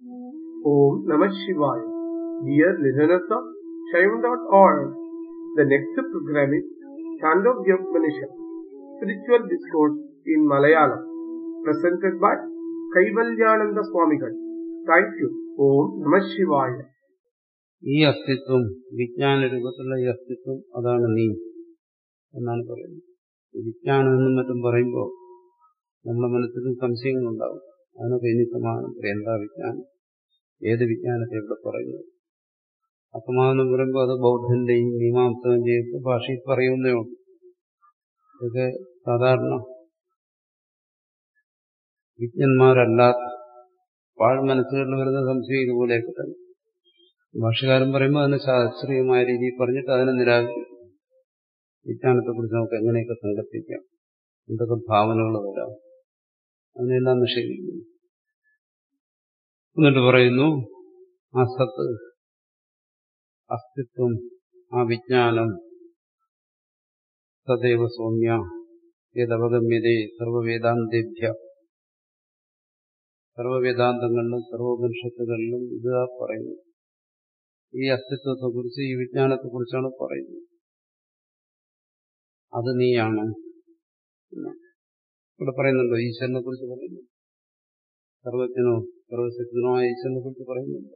Om Namah Shivaya. Dear listeners of Shaivan.org, the next program is Chandogya Spiritual Discourse in Malayalam, presented by Kaivalyananda Swamigal. Thank you. Om Namah Shivaya. ഈ അസ്തിത്വം വിജ്ഞാന രൂപത്തിലുള്ള ഈ അസ്തിത്വം അതാണ് നീ എന്നാണ് പറയുന്നത് ഈ വിജ്ഞാനം എന്നും മറ്റും പറയുമ്പോൾ നമ്മുടെ മനസ്സിലും സംശയങ്ങളുണ്ടാവും അതിനൊക്കെ ഇനി സമാനം എന്താ വിജ്ഞാനം ഏത് വിജ്ഞാനത്തെ ഇവിടെ പറയുന്നത് അസമാനം പറയുമ്പോൾ അത് ബൗദ്ധന്റെയും മീമാംസകന്റെയും ഭാഷയിൽ പറയുന്നേ ഉള്ളൂ ഇതൊക്കെ സാധാരണ വിജ്ഞന്മാരല്ലാത്ത പാഴ് മനസ്സുകളിൽ വരുന്ന സംശയം ഇതുപോലെയൊക്കെ തന്നെ ഭാഷകാരൻ പറയുമ്പോൾ അതിനെ ശാസ്ത്രീയമായ രീതിയിൽ പറഞ്ഞിട്ട് അതിനെ നിരാകരിക്കും വിജ്ഞാനത്തെക്കുറിച്ച് നമുക്ക് എങ്ങനെയൊക്കെ സങ്കല്പിക്കാം എന്തൊക്കെ ഭാവനകൾ വരാം അതിനെല്ലാം നിഷേധിക്കുന്നു എന്നിട്ട് പറയുന്നു ആ സത്ത് അസ്തിത്വം ആ വിജ്ഞാനം സദൈവ സൗമ്യ യഥവഗമ്യതേ സർവവേദാന്തേഭ്യ സർവവേദാന്തങ്ങളിലും സർവോപനിഷത്തുകളിലും ഇത് പറയുന്നു ഈ അസ്തിത്വത്തെക്കുറിച്ച് ഈ വിജ്ഞാനത്തെക്കുറിച്ചാണ് പറയുന്നത് അത് നീയാണ് ഇവിടെ പറയുന്നുണ്ടോ ഈശ്വരനെ കുറിച്ച് പറയുന്നു സർവജ്ഞനോ സർവശക്തനോ ആയ ഈശ്വരനെ കുറിച്ച് പറയുന്നുണ്ട്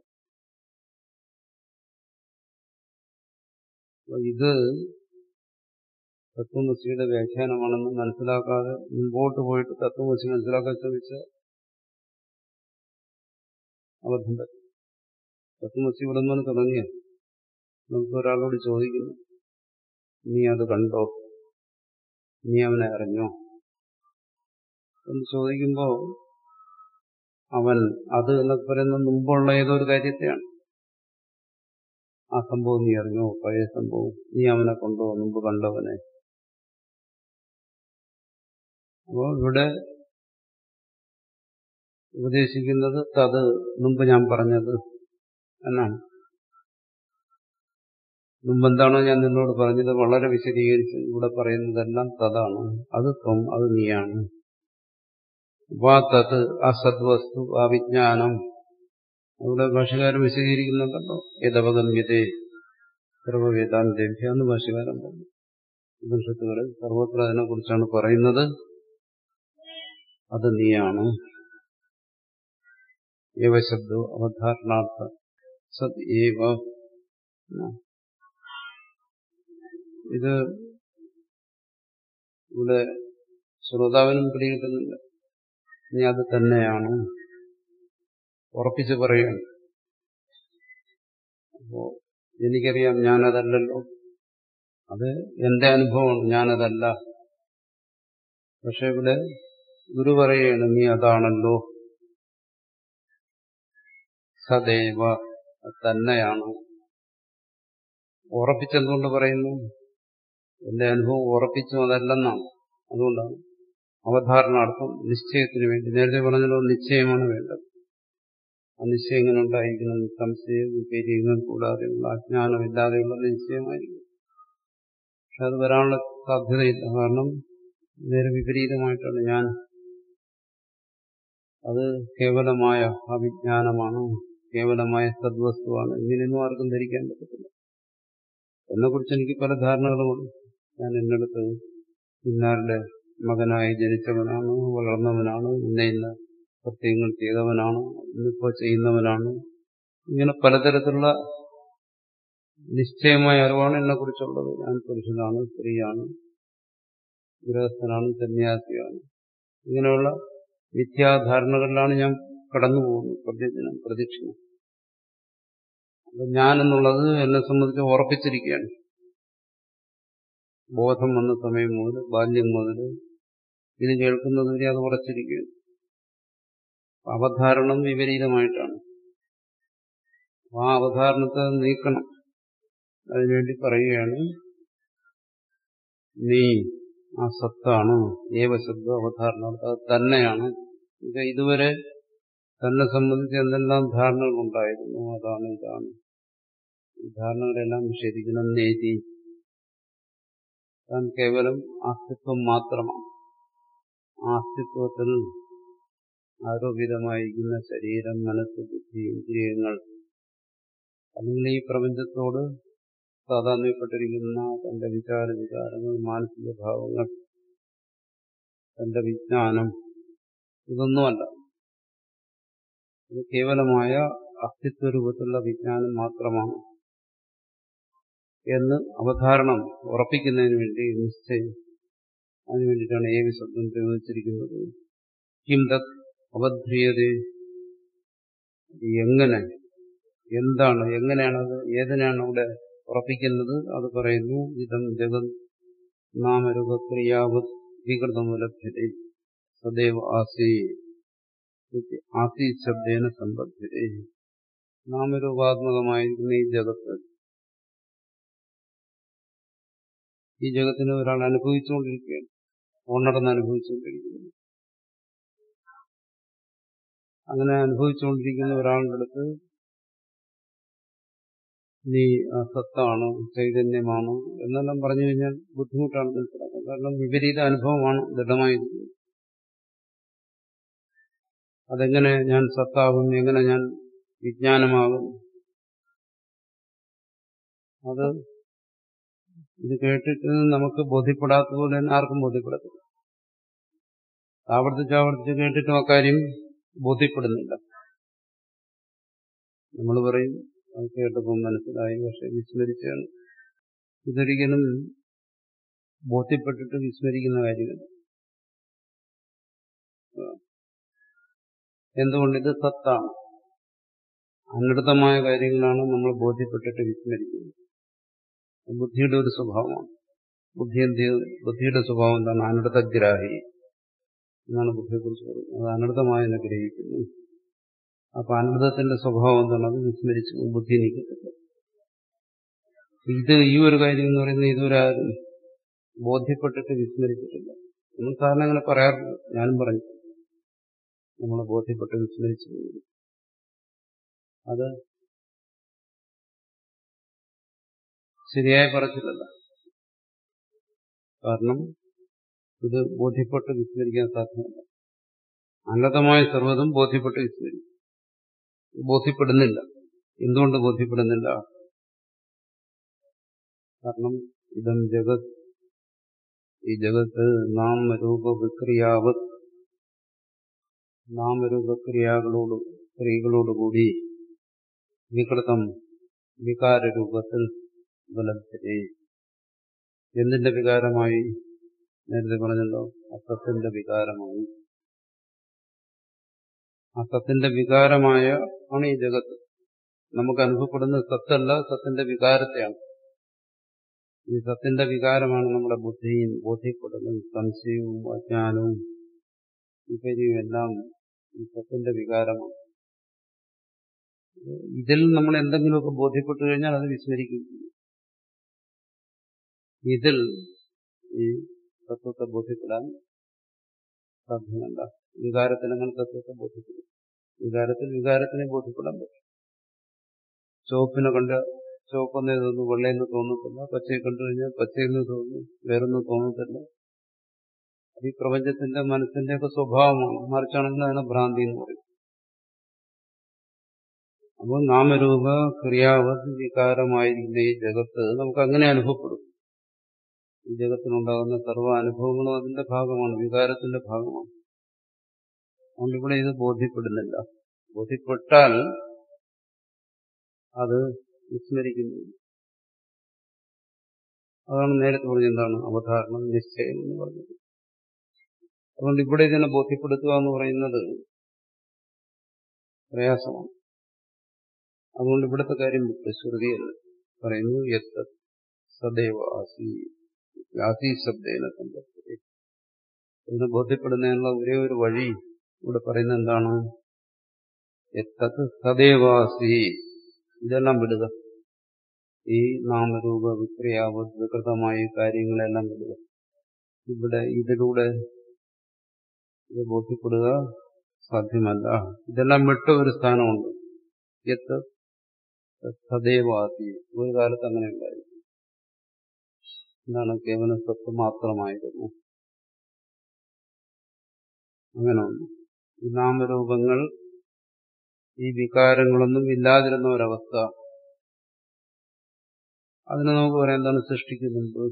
ഇത് തത്വമസിയുടെ വ്യാഖ്യാനമാണെന്ന് മനസ്സിലാക്കാതെ മുമ്പോട്ട് പോയിട്ട് തത്വമസി മനസ്സിലാക്കാൻ ശ്രമിച്ച അബദ്ധം പറ്റും തത്വമസി ഇവിടെ നിന്ന് തുടങ്ങിയ നമുക്ക് ഒരാളോട് ചോദിക്കുന്നു നീ അത് കണ്ടോ നീ അവനെ അറിഞ്ഞോ എന്ന് ചോദിക്കുമ്പോ അവൻ അത് എന്നൊക്കെ പറയുന്ന മുമ്പുള്ള ഏതോ ഒരു കാര്യത്തെയാണ് ആ സംഭവം നീ അറിഞ്ഞോ പഴയ സംഭവം നീ അവനെ കൊണ്ടോ മുമ്പ് കണ്ടവനെ അപ്പോ ഇവിടെ ഉപദേശിക്കുന്നത് തത് മുമ്പ് ഞാൻ പറഞ്ഞത് എന്നാണ് മുമ്പെന്താണോ ഞാൻ നിന്നോട് പറഞ്ഞത് വളരെ വിശദീകരിച്ച് ഇവിടെ പറയുന്നതെല്ലാം തതാണ് അത് ത്വം അത് നീയാണ് വാ തത് ആ സദ്വസ്തു ആ വിജ്ഞാനം അവിടെ ഭാഷകാരൻ വിശദീകരിക്കുന്നുണ്ടല്ലോ യഥവഗമ്യതേ സർവവേദാന്തേഭ്യ എന്ന് ഭാഷകാരൻ പറഞ്ഞു ഉപനിഷത്തുകളിൽ സർവത്ര അതിനെ കുറിച്ചാണ് പറയുന്നത് അത് നീയാണ് ഏവശബ്ദോ അവധാരണാർത്ഥ സത് ഏവ ഇത് ഇവിടെ ശ്രോതാവിനും പിടികിട്ടുന്നില്ല നീ അത് തന്നെയാണ് ഉറപ്പിച്ച് പറയുകയാണ് അപ്പോ എനിക്കറിയാം ഞാനതല്ലല്ലോ അത് എന്റെ അനുഭവമാണ് ഞാനതല്ല പക്ഷെ ഇവിടെ ഗുരു പറയുകയാണ് നീ അതാണല്ലോ സദൈവ തന്നെയാണ് ഉറപ്പിച്ചെന്തുകൊണ്ട് പറയുന്നു എന്റെ അനുഭവം ഉറപ്പിച്ചു അതല്ലെന്നാണ് അതുകൊണ്ടാണ് അവധാരണാർത്ഥം നിശ്ചയത്തിന് വേണ്ടി നേരത്തെ പറഞ്ഞല്ലോ നിശ്ചയമാണ് വേണ്ടത് ആ നിശ്ചയം എങ്ങനെ ഉണ്ടായിരിക്കണം സംശയ വിപര്യങ്ങൾ കൂടാതെയുള്ള അജ്ഞാനമില്ലാതെയുള്ള നിശ്ചയമായിരിക്കും പക്ഷെ അത് വരാനുള്ള സാധ്യതയില്ല കാരണം നേരെ വിപരീതമായിട്ടാണ് ഞാൻ അത് കേവലമായ അവിജ്ഞാനമാണ് കേവലമായ സദ്വസ്തുവാണ് ഇങ്ങനെയൊന്നും ആർക്കും ധരിക്കാൻ പറ്റത്തില്ല എന്നെക്കുറിച്ച് എനിക്ക് പല ധാരണകളുമുണ്ട് ഞാൻ എന്നിടത്ത് ഇന്നാരുടെ മകനായി ജനിച്ചവനാണ് വളർന്നവനാണ് ഇന്ന ഇന്ന സത്യങ്ങൾ ചെയ്തവനാണ് ഇന്നിപ്പോ ചെയ്യുന്നവനാണ് ഇങ്ങനെ പലതരത്തിലുള്ള നിശ്ചയമായ അറിവാണ് എന്നെക്കുറിച്ചുള്ളത് ഞാൻ പുരുഷനാണ് സ്ത്രീയാണ് ഗൃഹസ്ഥനാണ് സന്യാസിയാണ് ഇങ്ങനെയുള്ള മിഥ്യാധാരണകളിലാണ് ഞാൻ കടന്നു പോകുന്നത് പ്രതിദിനം പ്രതീക്ഷണം അപ്പൊ ഞാൻ എന്നുള്ളത് എന്നെ സംബന്ധിച്ച് ഉറപ്പിച്ചിരിക്കുകയാണ് ബോധം വന്ന സമയം മുതൽ ബാല്യം മുതൽ ഇത് കേൾക്കുന്നതുവരെ അത് ഉറച്ചിരിക്കുകയാണ് അവധാരണം വിപരീതമായിട്ടാണ് ആ അവധാരണത്തെ നീക്കണം അതിനുവേണ്ടി പറയുകയാണ് നീ ആ സത്താണ് ഏവശബ്ദ അവധാരണ അത് തന്നെയാണ് ഇതുവരെ തന്നെ സംബന്ധിച്ച് എന്തെല്ലാം ധാരണകൾ ഉണ്ടായിരുന്നു അതാണ് ഇതാണ് ഈ ധാരണകളെല്ലാം നിഷേധിക്കണം നേതി താൻ കേവലം അസ്തിത്വം മാത്രമാണ് ആ അസ്തിത്വത്തിൽ ആരോപിതമായിരിക്കുന്ന ശരീരം മനസ്സ് ബുദ്ധി ഇന്ദ്രിയങ്ങൾ അല്ലെങ്കിൽ ഈ പ്രപഞ്ചത്തോട് താതാത്മ്യപ്പെട്ടിരിക്കുന്ന തന്റെ വിചാര വികാരങ്ങൾ മാനസിക ഭാവങ്ങൾ തന്റെ വിജ്ഞാനം ഇതൊന്നുമല്ല ഇത് കേവലമായ അസ്തിത്വ രൂപത്തിലുള്ള വിജ്ഞാനം മാത്രമാണ് എന്ന് അവധാരണം ഉറപ്പിക്കുന്നതിന് വേണ്ടി നിശ്ചയം അതിനു വേണ്ടിയിട്ടാണ് ഏക ശബ്ദം പ്രയോഗിച്ചിരിക്കുന്നത് കിം തത് അവധ്രിയത എങ്ങനെ എന്താണ് എങ്ങനെയാണത് ഏതിനാണ് അവിടെ ഉറപ്പിക്കുന്നത് അത് പറയുന്നു ഇതം ജഗത് നാമരൂപക്രിയാവത് വികൃതമുലഭ്യത സദൈവ ആസീ ആസീ ശബ്ദേന സമ്പദ്ധ്യത നാമരൂപാത്മകമായിരിക്കുന്ന ഈ ജഗത്ത് ഈ ജഗത്തിനെ ഒരാൾ അനുഭവിച്ചുകൊണ്ടിരിക്കുകയാണ് ഉണർന്ന് അനുഭവിച്ചുകൊണ്ടിരിക്കുന്നു അങ്ങനെ അനുഭവിച്ചുകൊണ്ടിരിക്കുന്ന ഒരാളുടെ അടുത്ത് നീ സത്താണ് ചൈതന്യമാണ് എന്നെല്ലാം പറഞ്ഞു കഴിഞ്ഞാൽ ബുദ്ധിമുട്ടാണ് മനസ്സിലാക്കുന്നത് കാരണം വിപരീത അനുഭവമാണ് ദൃഢമായിരിക്കുന്നത് അതെങ്ങനെ ഞാൻ സത്താകും എങ്ങനെ ഞാൻ വിജ്ഞാനമാകും അത് ഇത് കേട്ടിട്ട് നമുക്ക് ബോധ്യപ്പെടാത്തതുപോലെ തന്നെ ആർക്കും ബോധ്യപ്പെടത്തില്ല ആവർത്തിച്ച് ആവർത്തിച്ച് കേട്ടിട്ടും അക്കാര്യം ബോധ്യപ്പെടുന്നില്ല നമ്മൾ പറയും അത് കേട്ടപ്പോൾ മനസ്സിലായി പക്ഷെ വിസ്മരിച്ചാണ് ഇതൊരിക്കലും ബോധ്യപ്പെട്ടിട്ട് വിസ്മരിക്കുന്ന കാര്യമല്ല എന്തുകൊണ്ട് ഇത് സത്താണ് അനർത്ഥമായ കാര്യങ്ങളാണ് നമ്മൾ ബോധ്യപ്പെട്ടിട്ട് വിസ്മരിക്കുന്നത് ബുദ്ധിയുടെ ഒരു സ്വഭാവമാണ് ബുദ്ധി എന്ത് ബുദ്ധിയുടെ സ്വഭാവം എന്താണ് അനർത്ഥഗ്രാഹി എന്നാണ് ബുദ്ധിയെക്കുറിച്ച് പറയുന്നത് അത് അനർത്ഥമായി ഗ്രഹിക്കുന്നു അപ്പൊ അനർത്ഥത്തിന്റെ സ്വഭാവം എന്താണ് അത് വിസ്മരിച്ചു ബുദ്ധി നീക്കത്തില്ല ഇത് ഈ ഒരു കാര്യം എന്ന് പറയുന്നത് ഇതുവരെ ആരും ബോധ്യപ്പെട്ടിട്ട് വിസ്മരിച്ചിട്ടില്ല നമ്മൾ സാധാരണ അങ്ങനെ പറയാറുണ്ട് ഞാനും പറഞ്ഞു നമ്മളെ ബോധ്യപ്പെട്ട് വിസ്മരിച്ചു അത് ശരിയായ പറച്ചിലല്ല കാരണം ഇത് ബോധ്യപ്പെട്ട് വിസ്മരിക്കാൻ സാധ്യമല്ല അനന്തമായ സർവ്വതും ബോധ്യപ്പെട്ട് വിസ്മരിക്കും ബോധ്യപ്പെടുന്നില്ല എന്തുകൊണ്ട് ബോധ്യപ്പെടുന്നില്ല കാരണം ഇതം ജഗത് ഈ ജഗത്ത് നാമരൂപ വിക്രിയാവത് നാമരൂപക്രിയകളോട് ക്രിയകളോടുകൂടി വികൃതം വികാരരൂപത്തിൽ ഉപലബ്ധരെ എന്തിന്റെ വികാരമായി നേരത്തെ പറഞ്ഞല്ലോ അസത്തിന്റെ വികാരമായി അസത്തിന്റെ വികാരമായ ആണ് ഈ ജഗത്ത് നമുക്ക് അനുഭവപ്പെടുന്നത് സത്തല്ല സത്തിന്റെ വികാരത്തെയാണ് ഈ സത്തിന്റെ വികാരമാണ് നമ്മുടെ ബുദ്ധിയും ബോധ്യപ്പെടുന്നതും സംശയവും അജ്ഞാനവും വിപര്യവും എല്ലാം ഈ സത്തിന്റെ വികാരമാണ് ഇതിൽ നമ്മൾ എന്തെങ്കിലുമൊക്കെ ബോധ്യപ്പെട്ടു കഴിഞ്ഞാൽ അത് വിസ്മരിക്കും ഇതിൽ ഈ തത്വത്തെ ബോധ്യപ്പെടാൻ സാധ്യമല്ല വികാരത്തിൽ അങ്ങനെ തത്വത്തെ ബോധ്യപ്പെടും വികാരത്തിൽ വികാരത്തിനെ ബോധ്യപ്പെടാൻ പറ്റും ചുവപ്പിനെ കണ്ട് ചുവപ്പെന്നേ തോന്നുന്നു വെള്ളയെന്ന് തോന്നത്തില്ല പച്ചയെ കണ്ടു കഴിഞ്ഞാൽ പച്ചയെന്ന് തോന്നുന്നു വേറൊന്നും തോന്നത്തില്ല അത് ഈ പ്രപഞ്ചത്തിന്റെ മനസ്സിന്റെ ഒക്കെ സ്വഭാവമാണ് മറിച്ചാണെങ്കിൽ അതിനെ ഭ്രാന്തി എന്ന് പറയും അപ്പോൾ നാമരൂപ ക്രിയാവത് വികാരമായിരിക്കുന്ന ഈ ജഗത്ത് നമുക്ക് അങ്ങനെ അനുഭവപ്പെടും ഈ ജഗത്തിനുണ്ടാകുന്ന സർവ്വ അനുഭവങ്ങളും അതിന്റെ ഭാഗമാണ് വികാരത്തിന്റെ ഭാഗമാണ് അതുകൊണ്ട് ഇവിടെ ഇത് ബോധ്യപ്പെടുന്നില്ല ബോധ്യപ്പെട്ടാൽ അത് വിസ്മരിക്കുന്നു അതാണ് നേരത്തെ പറഞ്ഞ എന്താണ് അവധാരണം നിശ്ചയം എന്ന് പറഞ്ഞത് അതുകൊണ്ട് ഇവിടെ ഇതിനെ ബോധ്യപ്പെടുത്തുക എന്ന് പറയുന്നത് പ്രയാസമാണ് അതുകൊണ്ട് ഇവിടുത്തെ കാര്യം വിട്ട് ശ്രുതിയല്ല പറയുന്നു എത്ത സദൈവ ആസി ആസി ശബ്ദേന സമ്പത്തി ഇതിനെ ബോധ്യപ്പെടുന്നതിനുള്ള ഒരേ ഒരു വഴി ഇവിടെ പറയുന്നത് എന്താണ് എത്തത് സദൈവാസി ഇതെല്ലാം വിടുക ഈ നാമരൂപ വിക്രിയാവത് വികൃതമായ കാര്യങ്ങളെല്ലാം വിടുക ഇവിടെ ഇതിലൂടെ ഇത് ബോധ്യപ്പെടുക സാധ്യമല്ല ഇതെല്ലാം വിട്ട ഒരു സ്ഥാനമുണ്ട് എത്ത് സദൈവാസി ഒരു കാലത്ത് അങ്ങനെ ഉണ്ടായി എന്താണ് കേവലം സ്വത്ത് മാത്രമായിരുന്നു അങ്ങനെ ഒന്ന് ഈ നാമരൂപങ്ങൾ ഈ വികാരങ്ങളൊന്നും ഇല്ലാതിരുന്ന ഒരവസ്ഥ അതിനെ നമുക്ക് പറയാം എന്താണ് സൃഷ്ടിക്കുന്നുണ്ട്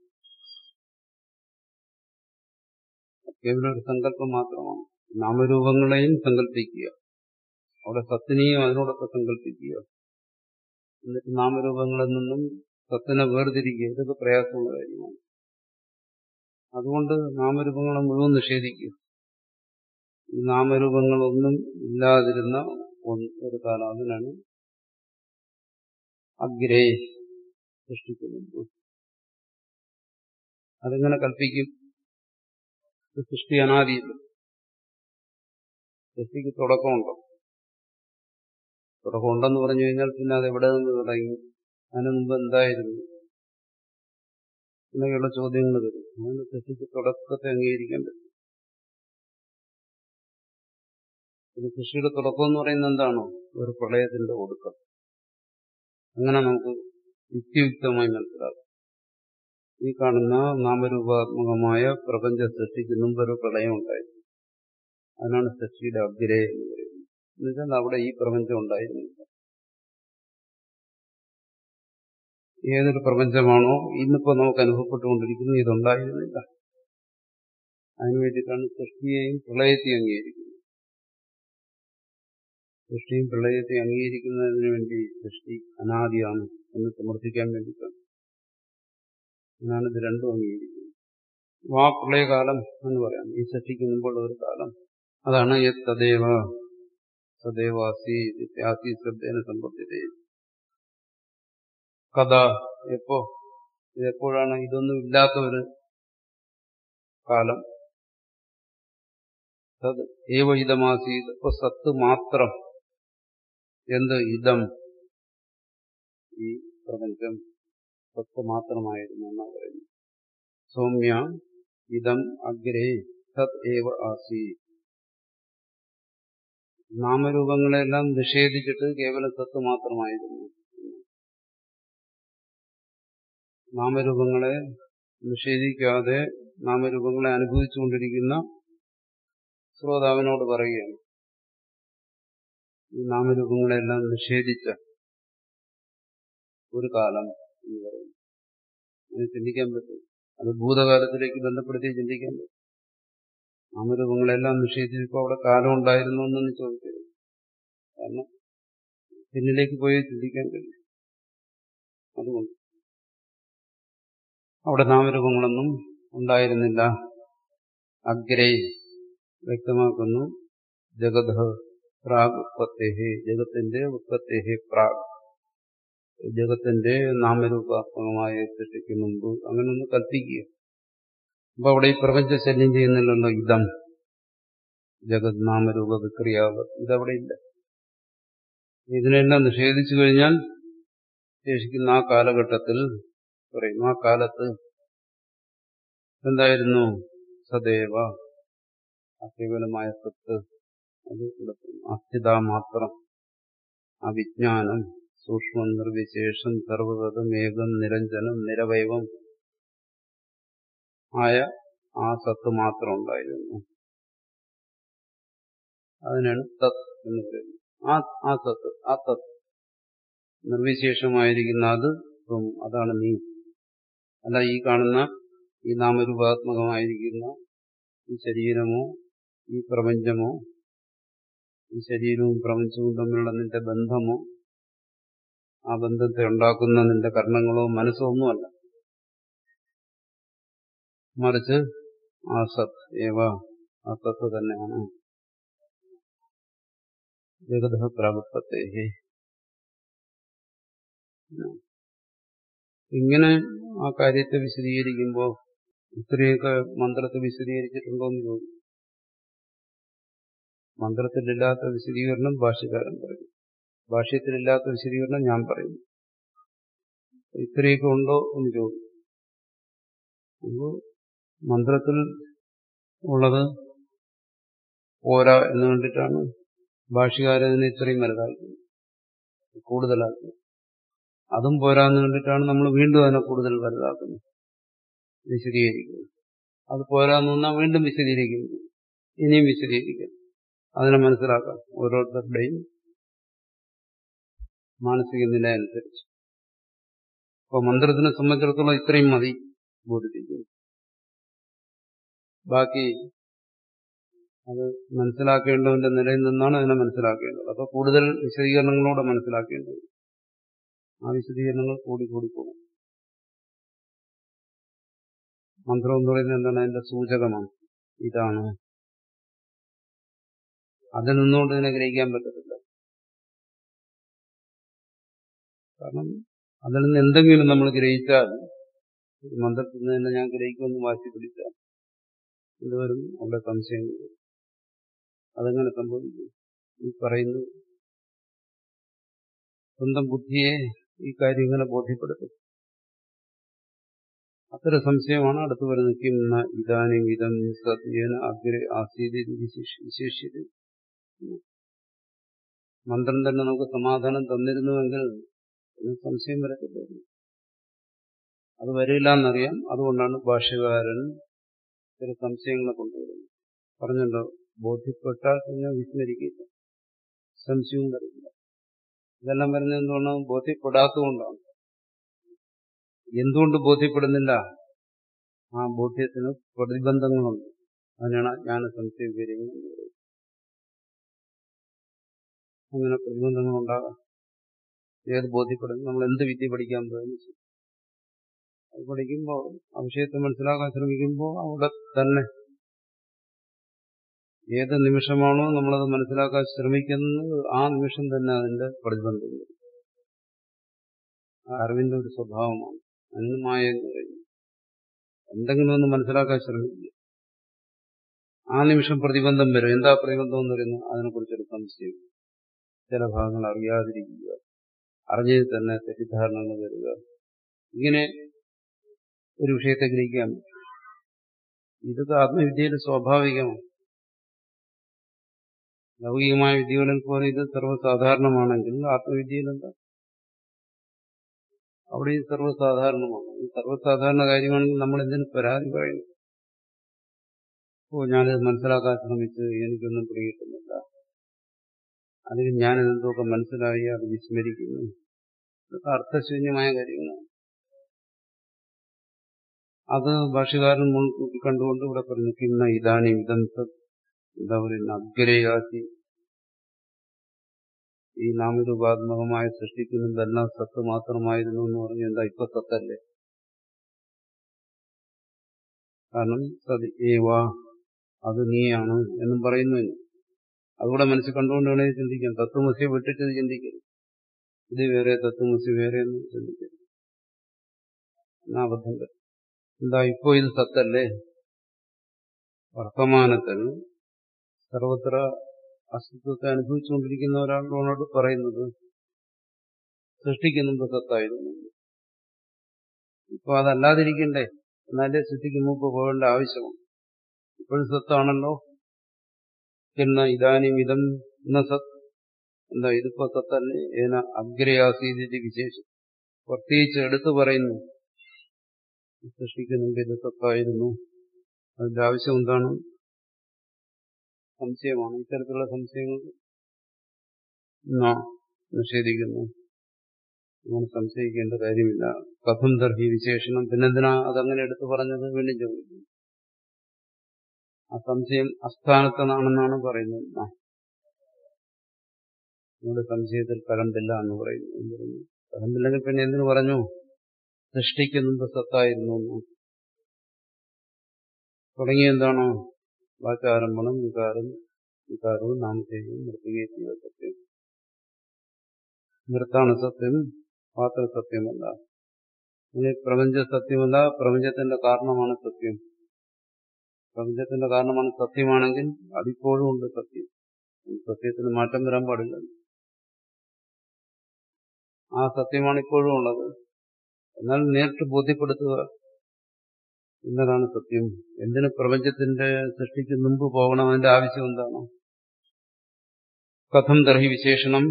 കേവലം ഒരു സങ്കല്പം മാത്രമാണ് നാമരൂപങ്ങളെയും സങ്കല്പിക്കുക അവിടെ സത്തിനെയും അതിനോടൊക്കെ സങ്കല്പിക്കുക എന്നിട്ട് നാമരൂപങ്ങളിൽ നിന്നും സത്തിനെ വേർതിരിക്കുക ഇതൊക്കെ പ്രയാസമുള്ള കാര്യമാണ് അതുകൊണ്ട് നാമരൂപങ്ങളെ മുഴുവൻ നിഷേധിക്കുക ഈ നാമരൂപങ്ങളൊന്നും ഇല്ലാതിരുന്ന ഒരു കാലം അതിനാണ് അഗ്രേ സൃഷ്ടിക്കുന്നത് അതെങ്ങനെ കൽപ്പിക്കും സൃഷ്ടി അനാദിയില്ല സൃഷ്ടിക്ക് തുടക്കമുണ്ടോ തുടക്കമുണ്ടെന്ന് പറഞ്ഞു കഴിഞ്ഞാൽ പിന്നെ അത് എവിടെ നിന്ന് തുടങ്ങി അതിന് മുമ്പ് എന്തായിരുന്നു എന്നൊക്കെയുള്ള ചോദ്യങ്ങൾ വരും അങ്ങനെ സൃഷ്ടിക്ക് തുടക്കത്തെ അംഗീകരിക്കാൻ പറ്റും ഇത് കൃഷിയുടെ തുടക്കം എന്ന് പറയുന്നത് എന്താണോ ഒരു പ്രളയത്തിന്റെ ഒടുക്കം അങ്ങനെ നമുക്ക് യുക്തിയുക്തമായി മനസ്സിലാക്കും ഈ കാണുന്ന നാമരൂപാത്മകമായ പ്രപഞ്ച സൃഷ്ടിക്ക് മുമ്പ് ഒരു പ്രളയം ഉണ്ടായിരുന്നു അതിനാണ് സൃഷ്ടിയുടെ അഗ്രേ എന്ന് പറയുന്നത് എന്നുവെച്ചാൽ അവിടെ ഈ പ്രപഞ്ചം ഉണ്ടായിരുന്നില്ല ഏതൊരു പ്രപഞ്ചമാണോ ഇന്നിപ്പോ നമുക്ക് അനുഭവപ്പെട്ടുകൊണ്ടിരിക്കുന്നത് ഇതുണ്ടായിരുന്നില്ല അതിനു വേണ്ടിയിട്ടാണ് സൃഷ്ടിയെയും പ്രളയത്തെയും അംഗീകരിക്കുന്നത് സൃഷ്ടിയും പ്രളയത്തെയും അംഗീകരിക്കുന്നതിന് വേണ്ടി സൃഷ്ടി അനാദിയാണ് എന്ന് സമർത്ഥിക്കാൻ വേണ്ടിയിട്ടാണ് എന്നാണ് ഇത് രണ്ടും അംഗീകരിക്കുന്നത് ആ പ്രളയകാലം എന്ന് പറയാം ഈ സൃഷ്ടിക്ക് മുമ്പുള്ള ഒരു കാലം അതാണ് യത് തദേവ സദേവാസി ആസി ശ്രദ്ധേന സമ്പത്തിത്തെ കഥ എപ്പോ ഇതെപ്പോഴാണ് ഇതൊന്നും ഇല്ലാത്ത ഒരു കാലം തത് ഏവ ഇതമാസി ഇപ്പൊ സത്ത് മാത്രം എന്ത് ഇതം ഈ പ്രപഞ്ചം സത്ത് മാത്രമായിരുന്നു എന്നാണ് പറയുന്നത് സൗമ്യ ഇതം അഗ്രേ സത് ഏവ ആസി നാമരൂപങ്ങളെല്ലാം നിഷേധിച്ചിട്ട് കേവലം സത്ത് മാത്രമായിരുന്നു നാമരൂപങ്ങളെ നിഷേധിക്കാതെ നാമരൂപങ്ങളെ അനുഭവിച്ചുകൊണ്ടിരിക്കുന്ന ശ്രോതാവിനോട് പറയുകയാണ് ഈ നാമരൂപങ്ങളെല്ലാം നിഷേധിച്ച ഒരു കാലം എന്ന് പറയുന്നു അതിന് ചിന്തിക്കാൻ പറ്റും അത് ഭൂതകാലത്തിലേക്ക് ബന്ധപ്പെടുത്തി ചിന്തിക്കാൻ പറ്റും നാമരൂപങ്ങളെല്ലാം നിഷേധിച്ചപ്പോൾ അവിടെ കാലം ഉണ്ടായിരുന്നു എന്നൊന്നും ചോദിക്കരുത് കാരണം പിന്നിലേക്ക് പോയി ചിന്തിക്കാൻ കഴിയും അതുകൊണ്ട് അവിടെ നാമരൂപങ്ങളൊന്നും ഉണ്ടായിരുന്നില്ല അഗ്രേ വ്യക്തമാക്കുന്നു ജഗത് പ്രാഗ് ഉത്പത്തേഹി ജഗത്തിന്റെ ഉത്പത്തേഹി പ്രാഗ് ജഗത്തിന്റെ നാമരൂപാത്മകമായ സൃഷ്ടിക്ക് മുമ്പ് അങ്ങനെ ഒന്ന് കൽപ്പിക്കുക അപ്പൊ അവിടെ ഈ പ്രപഞ്ച ശല്യം ചെയ്യുന്നില്ലല്ലോ ഇതം ജഗത് നാമരൂപ വിക്രിയാവ് ഇതവിടെ ഇല്ല ഇതിനെല്ലാം നിഷേധിച്ചു കഴിഞ്ഞാൽ ശേഷിക്കുന്ന ആ കാലഘട്ടത്തിൽ പറയും ആ കാലത്ത് എന്തായിരുന്നു സദൈവ അകേവലമായ സത്ത് അത് അസ്ഥിത മാത്രം അവിജ്ഞാനം സൂക്ഷ്മം നിർവിശേഷം സർവഗതം ഏകം നിരഞ്ജനം നിരവയവം ആയ ആ സത്ത് മാത്രം ഉണ്ടായിരുന്നു അതിനാണ് തത് എന്ന് പറയുന്നത് ആ ആ സത്ത് ആ തത് നിർവിശേഷമായിരിക്കുന്ന അത് അതാണ് നീ അല്ല ഈ കാണുന്ന ഈ നാമരൂപാത്മകമായിരിക്കുന്ന ഈ ശരീരമോ ഈ പ്രപഞ്ചമോ ഈ ശരീരവും പ്രപഞ്ചവും തമ്മിലുള്ള നിന്റെ ബന്ധമോ ആ ബന്ധത്തെ ഉണ്ടാക്കുന്ന നിന്റെ കർണങ്ങളോ മനസ്സോ ഒന്നുമല്ല മറിച്ച് ആ സത് ഏവ ആ സത്ത് തന്നെയാണ് ജഗത പ്രാഗുത്പത്തേഹി ഇങ്ങനെ ആ കാര്യത്തെ വിശദീകരിക്കുമ്പോൾ ഇത്രയൊക്കെ മന്ത്രത്തെ വിശദീകരിച്ചിട്ടുണ്ടോ എന്ന് ചോദിക്കും മന്ത്രത്തിലില്ലാത്ത വിശദീകരണം ഭാഷ്യകാരൻ പറയും ഭാഷ്യത്തിലില്ലാത്ത വിശദീകരണം ഞാൻ പറയുന്നു ഇത്രയൊക്കെ ഉണ്ടോ എന്ന് ചോദിക്കും അപ്പോൾ മന്ത്രത്തിൽ ഉള്ളത് പോരാ എന്ന് കണ്ടിട്ടാണ് ഭാഷകാരതിനെ ഇത്രയും വലുതാക്കുന്നത് കൂടുതലാക്കുന്നത് അതും പോരാന്ന് കണ്ടിട്ടാണ് നമ്മൾ വീണ്ടും അതിനെ കൂടുതൽ വലുതാക്കുന്നത് വിശദീകരിക്കുന്നത് അത് പോരാന്ന് വന്നാൽ വീണ്ടും വിശദീകരിക്കുന്നു ഇനിയും വിശദീകരിക്കുന്നു അതിനെ മനസ്സിലാക്കാം ഓരോരുത്തരുടെയും മാനസിക നില അനുസരിച്ച് അപ്പൊ മന്ത്രത്തിനെ സംബന്ധിച്ചിടത്തോളം ഇത്രയും മതി ബോധിപ്പിക്കുന്നു ബാക്കി അത് മനസ്സിലാക്കേണ്ടതിന്റെ നിലയിൽ നിന്നാണ് അതിനെ മനസ്സിലാക്കേണ്ടത് അപ്പൊ കൂടുതൽ വിശദീകരണങ്ങളോടെ മനസ്സിലാക്കേണ്ടത് ആ വിശദീകരണങ്ങൾ കൂടി കൂടി പോകും മന്ത്രം എന്ന് പറയുന്നത് എന്താണ് അതിന്റെ സൂചകമാണ് ഇതാണ് അതിൽ നിന്നുകൊണ്ട് ഇതിനെ ഗ്രഹിക്കാൻ പറ്റത്തില്ല കാരണം അതിൽ നിന്ന് എന്തെങ്കിലും നമ്മൾ ഗ്രഹിച്ചാൽ മന്ത്രത്തിൽ നിന്ന് തന്നെ ഞാൻ ഗ്രഹിക്കുമെന്ന് വാശി പിടിച്ചാൽ എന്തുവരും അവിടെ സംശയം വരും. അതെങ്ങനെ സംഭവിക്കും ഈ പറയുന്നു സ്വന്തം ബുദ്ധിയെ ഈ കാര്യം ഇങ്ങനെ ബോധ്യപ്പെടുത്തും അത്തരം സംശയമാണ് അടുത്ത് വരുന്നത് കിം ന ഇതാനും ഇതം സത്യേന അഗ്രെ ആസീതി വിശേഷിയത് മന്ത്രം തന്നെ നമുക്ക് സമാധാനം തന്നിരുന്നുവെങ്കിൽ ഇതിന് സംശയം വരത്തില്ലായിരുന്നു അത് വരില്ല എന്നറിയാം അതുകൊണ്ടാണ് ഭാഷ്യകാരൻ ചില സംശയങ്ങളെ കൊണ്ടുവരുന്നത് പറഞ്ഞല്ലോ ബോധ്യപ്പെട്ടാൽ പിന്നെ വിസ്മരിക്കില്ല സംശയവും വരില്ല ഇതെല്ലാം വരുന്നത് എന്തുകൊണ്ടാണ് ബോധ്യപ്പെടാത്തതുകൊണ്ടാണ് എന്തുകൊണ്ട് ബോധ്യപ്പെടുന്നില്ല ആ ബോധ്യത്തിന് പ്രതിബന്ധങ്ങളുണ്ട് അതിനാണ് ജ്ഞാന സംശയ കാര്യങ്ങൾ എന്ന് പറയുന്നത് അങ്ങനെ പ്രതിബന്ധങ്ങൾ ഉണ്ടാകാം ഏത് ബോധ്യപ്പെടുന്നു നമ്മൾ എന്ത് വിദ്യ പഠിക്കാൻ പോയാലും ശരി. അത് പഠിക്കുമ്പോൾ ആ വിഷയത്തെ മനസ്സിലാക്കാൻ ശ്രമിക്കുമ്പോൾ അവിടെ തന്നെ ഏത് നിമിഷമാണോ നമ്മളത് മനസ്സിലാക്കാൻ ശ്രമിക്കുന്നത് ആ നിമിഷം തന്നെ അതിന്റെ പ്രതിബന്ധം വരും ആ അറിവിന്റെ ഒരു സ്വഭാവമാണ് അന്യമായ എന്ന് പറയുന്നത് എന്തെങ്കിലും ഒന്ന് മനസ്സിലാക്കാൻ ശ്രമിക്കുക ആ നിമിഷം പ്രതിബന്ധം വരും എന്താ പ്രതിബന്ധം എന്ന് പറയുന്നത് അതിനെക്കുറിച്ചൊരു സംശയം ചില ഭാഗങ്ങൾ അറിയാതിരിക്കുക അറിഞ്ഞതിൽ തന്നെ തെറ്റിദ്ധാരണകൾ വരിക ഇങ്ങനെ ഒരു വിഷയത്തെ ഗ്രഹിക്കാൻ പറ്റും ഇതൊക്കെ ആത്മവിദ്യയിൽ സ്വാഭാവികമാണ് ലൗകികമായ വിദ്യകളിൽ പോലെ ഇത് സർവ്വസാധാരണമാണെങ്കിൽ ആത്മവിദ്യയിൽ എന്താ അവിടെ ഇത് സർവ്വസാധാരണമാണ് ഈ സർവ്വസാധാരണ കാര്യമാണെങ്കിൽ നമ്മൾ എന്തിനു പരാതി പറയുന്നു ഓ ഞാനിത് മനസ്സിലാക്കാൻ ശ്രമിച്ച് എനിക്കൊന്നും പിടികിട്ടുന്നില്ല അല്ലെങ്കിൽ ഞാനിതെന്തൊക്കെ മനസ്സിലായി അത് വിസ്മരിക്കുന്നു ഇതൊക്കെ അർത്ഥശൂന്യമായ കാര്യങ്ങളാണ് അത് ഭാഷകാരൻ മുൻകൂട്ടി കണ്ടുകൊണ്ട് ഇവിടെ പറഞ്ഞു കിന്ന ഇതാനും ഇതം സത് എന്താ പറയുന്ന അഗ്രയാസി ഈ നാമരൂപാത്മകമായ സൃഷ്ടിക്കുന്നതെല്ലാം സത്ത് മാത്രമായിരുന്നു എന്ന് പറഞ്ഞു എന്താ ഇപ്പൊ സത്തല്ലേ കാരണം സത് ഏവാ അത് നീയാണ് എന്നും പറയുന്നു അതുകൂടെ മനസ്സിൽ കണ്ടുകൊണ്ട് വേണേ ചിന്തിക്കാം തത്വമസിയെ വിട്ടിട്ട് ഇത് ചിന്തിക്കരുത് ഇത് വേറെ തത്വമസി വേറെ എന്ന് ചിന്തിക്കരുത് എന്നാ അബദ്ധം വരും എന്താ ഇപ്പോ ഇത് സത്തല്ലേ വർത്തമാനത്തിൽ സർവത്ര അസ്തിത്വത്തെ അനുഭവിച്ചുകൊണ്ടിരിക്കുന്ന ഒരാളോട് പറയുന്നത് സൃഷ്ടിക്കുന്നുമ്പോ സത്തായിരുന്നു ഇപ്പൊ അതല്ലാതിരിക്കണ്ടേ എന്നാലേ സൃഷ്ടിക്ക് മുമ്പ് പോകേണ്ട ആവശ്യമാണ് ഇപ്പോഴും സത്താണല്ലോ എന്ന ഇതാനും ഇതം എന്ന സത്ത് എന്താ ഇതിപ്പോ സത്തല്ലേ ഏന അഗ്രയാസീതി വിശേഷം പ്രത്യേകിച്ച് എടുത്തു പറയുന്നു സൃഷ്ടിക്ക് മുമ്പ് ഇത് സത്തായിരുന്നു അതിന്റെ ആവശ്യം എന്താണ് സംശയമാണ് ഇത്തരത്തിലുള്ള സംശയങ്ങൾ നിഷേധിക്കുന്നു അങ്ങനെ സംശയിക്കേണ്ട കാര്യമില്ല കഥം ദർഹി വിശേഷണം പിന്നെന്തിനാ അതങ്ങനെ എടുത്തു പറഞ്ഞത് വീണ്ടും ചോദിക്കുന്നു ആ സംശയം അസ്ഥാനത്തനാണെന്നാണ് പറയുന്നത് നമ്മുടെ സംശയത്തിൽ കലമ്പില്ല എന്ന് പറയുന്നു കലമ്പില്ലെങ്കിൽ പിന്നെ എന്തിനു പറഞ്ഞു സൃഷ്ടിക്കുന്നുമ്പ് സത്തായിരുന്നു തുടങ്ങിയ എന്താണോ വാചാരംഭണം വികാരം വികാരവും നാമധേയവും മൃത്തികേറ്റീവ സത്യം മൃത്താണ് സത്യം പാത്ര സത്യമല്ല ഇനി പ്രപഞ്ച സത്യമല്ല പ്രപഞ്ചത്തിന്റെ കാരണമാണ് സത്യം പ്രപഞ്ചത്തിന്റെ കാരണമാണ് സത്യമാണെങ്കിൽ അതിപ്പോഴും ഉണ്ട് സത്യം സത്യത്തിന് മാറ്റം വരാൻ പാടില്ല ആ സത്യമാണ് ഇപ്പോഴും ഉള്ളത് എന്നാൽ നേരിട്ട് ബോധ്യപ്പെടുത്തുക എന്നതാണ് സത്യം എന്തിന് പ്രപഞ്ചത്തിന്റെ സൃഷ്ടിക്ക് മുമ്പ് പോകണം അതിന്റെ ആവശ്യം എന്താണ് കഥം ദർഹി വിശേഷണം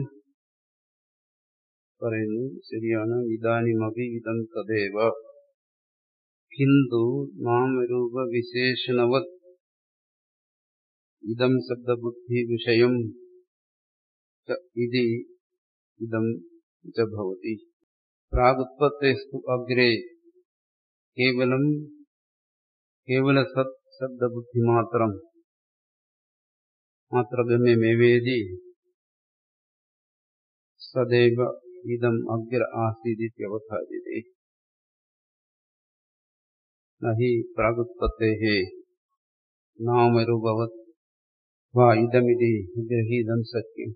പറയുന്നു ശരിയാണ് ഇതാനിമപി ഇതം തദേവ ഹിന്ദു നാമരൂപ വിശേഷണവത് ഇതം ശബ്ദബുദ്ധി വിഷയം ഇതി ഇതം ച ഭവതി പ്രാഗുത്പത്തേസ്തു അഗ്രേ കേവലം കേവല സത് ശബ്ദബുദ്ധി മാത്രം മാത്ര ഗമ്യമേവേദി സദൈവ ഇതം അഗ്ര ആസീതിത്യവധാര്യതേ നഹി പ്രാഗുത്പത്തേ നാമരൂപവത് വാ ഇതമിതി ഗ്രഹീതം സത്യം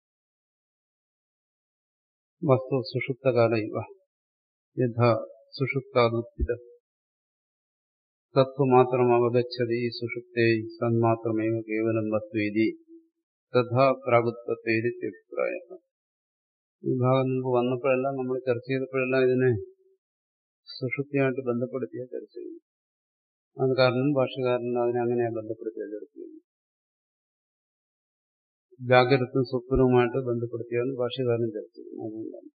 വസ്തു സുഷുപ്തകാല ഇവ യഥാ സുഷുപ്താദുത്തിത തത്വമാത്രം അവഗച്ഛതി സുഷുപ്തേ സന്മാത്രമേവ കേവലം വസ്തുവിധി തഥാ പ്രാഗുത്പത്തേരി അഭിപ്രായ ഈ ഭാഗം മുമ്പ് വന്നപ്പോഴെല്ലാം നമ്മൾ ചർച്ച ചെയ്തപ്പോഴെല്ലാം ഇതിനെ സുഷുപ്തിയായിട്ട് ബന്ധപ്പെടുത്തിയ ചർച്ച ചെയ്യുന്നു അത് കാരണം ഭാഷകാരൻ അതിനെ അങ്ങനെയാണ് ബന്ധപ്പെടുത്തിയ ചർച്ച ചെയ്യുന്നു ജാഗ്രതും സ്വപ്നവുമായിട്ട് ബന്ധപ്പെടുത്തിയാണ് ഭാഷകാരൻ ചർച്ച ചെയ്യുന്നത് അതുകൊണ്ടാണ്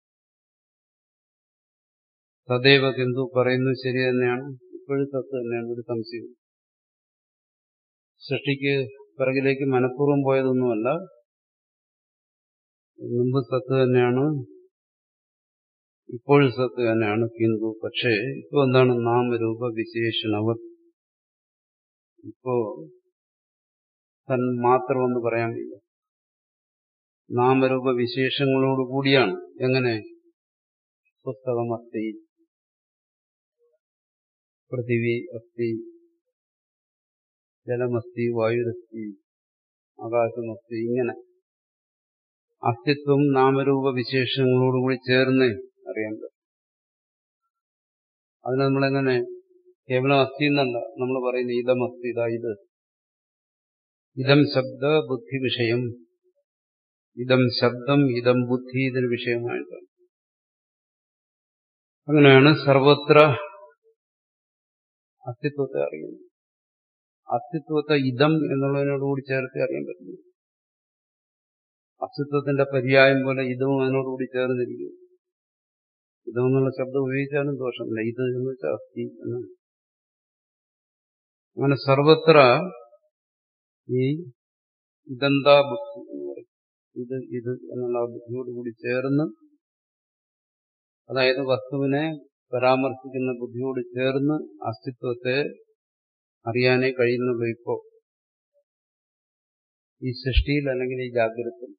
തദൈവ കിന്തു പറയുന്നത് ശരി തന്നെയാണ് ഇപ്പോഴും തത്വം തന്നെയാണ് ഒരു സംശയം സൃഷ്ടിക്ക് പിറകിലേക്ക് മനഃപൂർവ്വം പോയതൊന്നുമല്ല മുമ്പ് സത്ത് തന്നെയാണ് ഇപ്പോഴും സത്ത് തന്നെയാണ് കിന്തു പക്ഷേ ഇപ്പൊ എന്താണ് നാമരൂപ വിശേഷണവ ഇപ്പോ തൻ മാത്രമെന്ന് പറയാൻ വയ്യ നാമരൂപ വിശേഷങ്ങളോട് കൂടിയാണ് എങ്ങനെ പുസ്തകം അസ്ഥി പൃഥിവി അസ്ഥി ജലമസ്തി വായുരസ്തി ആകാശമസ്തി ഇങ്ങനെ അസ്തിത്വം നാമരൂപ വിശേഷങ്ങളോടുകൂടി ചേർന്ന് അറിയാൻ പറ്റും അതിന് നമ്മളെങ്ങനെ കേവലം അസ്ഥി എന്നല്ല നമ്മൾ പറയുന്ന ഇതം അസ്ഥി ഇതാ ഇത് ഇതം ശബ്ദ ബുദ്ധി വിഷയം ഇതം ശബ്ദം ഇതം ബുദ്ധി ഇതിന് വിഷയമായിട്ടാണ് അങ്ങനെയാണ് സർവത്ര അസ്തിത്വത്തെ അറിയുന്നത് അസ്തിത്വത്തെ ഇതം എന്നുള്ളതിനോടുകൂടി ചേർത്ത് അറിയാൻ പറ്റുന്നു അസ്തിത്വത്തിന്റെ പര്യായം പോലെ ഇതും അതിനോടുകൂടി ചേർന്നിരിക്കും ഇതെന്നുള്ള ശബ്ദം ഉപയോഗിച്ചാലും ദോഷമില്ല ഇത് എന്ന് വെച്ചാൽ അസ്ഥി എന്നാണ് അങ്ങനെ സർവത്ര ഈ ഇതെന്താ ബുദ്ധി എന്ന് പറയും ഇത് ഇത് എന്നുള്ള ബുദ്ധിയോടുകൂടി ചേർന്ന് അതായത് വസ്തുവിനെ പരാമർശിക്കുന്ന ബുദ്ധിയോട് ചേർന്ന് അസ്തിത്വത്തെ അറിയാനേ കഴിയുന്നുള്ളൂ ഇപ്പോ ഈ സൃഷ്ടിയിൽ അല്ലെങ്കിൽ ഈ ജാഗ്രത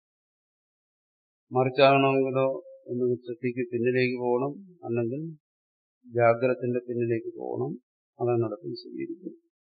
മറിച്ചാകണമെങ്കിലോ ഒന്നുകിൽ സൃഷ്ടിക്ക് പിന്നിലേക്ക് പോകണം അല്ലെങ്കിൽ ജാഗ്രതത്തിന്റെ പിന്നിലേക്ക് പോകണം അതാണ് നടത്തി സ്വീകരിക്കുന്നത്